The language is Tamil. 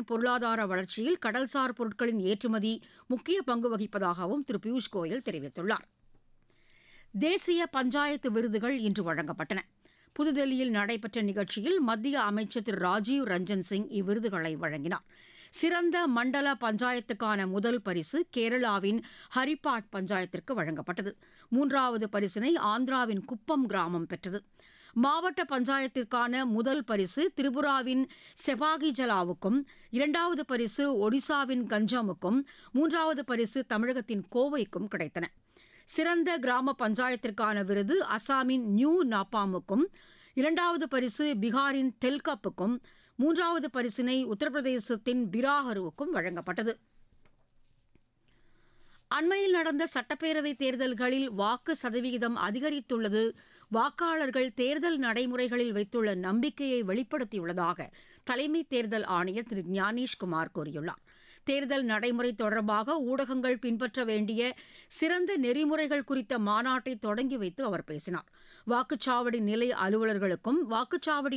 பொருளாதார வளர்ச்சியில் கடல்சார் பொருட்களின் ஏற்றுமதி முக்கிய பங்கு வகிப்பதாகவும் திரு பியூஷ் கோயல் தெரிவித்துள்ளார் தேசிய பஞ்சாயத்து விருதுகள் இன்று வழங்கப்பட்டன புதுதில்லியில் நடைபெற்ற நிகழ்ச்சியில் மத்திய அமைச்சர் திரு ராஜீவ் ரஞ்சன் சிங் இவ்விருதுகளை வழங்கினார் சிறந்த மண்டல பஞ்சாயத்துக்கான முதல் பரிசு கேரளாவின் ஹரிப்பாட் பஞ்சாயத்திற்கு வழங்கப்பட்டது மூன்றாவது பரிசினை ஆந்திராவின் குப்பம் கிராமம் பெற்றது மாவட்ட பஞ்சாயத்திற்கான முதல் பரிசு திரிபுராவின் செபாகிஜலாவுக்கும் இரண்டாவது பரிசு ஒடிசாவின் கஞ்சமுக்கும் மூன்றாவது பரிசு தமிழகத்தின் கோவைக்கும் கிடைத்தன சிறந்த கிராம பஞ்சாயத்திற்கான விருது அசாமின் நியூ நாப்பாமுக்கும் இரண்டாவது பரிசு பீகாரின் தெல்கப்புக்கும் மூன்றாவது பரிசினை உத்தரப்பிரதேசத்தின் பிராஹருவுக்கும் வழங்கப்பட்டது அண்மையில் நடந்த சட்டப்பேரவை தேர்தல்களில் வாக்கு சதவிகிதம் அதிகரித்துள்ளது வாக்காளர்கள் தேர்தல் நடைமுறைகளில் வைத்துள்ள நம்பிக்கையை வெளிப்படுத்தியுள்ளதாக தலைமை தேர்தல் ஆணையர் திரு ஞானேஷ்குமார் கூறியுள்ளார் தேர்தல் நடைமுறை தொடர்பாக ஊடகங்கள் பின்பற்ற வேண்டிய சிறந்த நெறிமுறைகள் குறித்த மாநாட்டை தொடங்கி வைத்து அவர் பேசினார் வாக்குச்சாவடி நிலை அலுவலர்களுக்கும் வாக்குச்சாவடி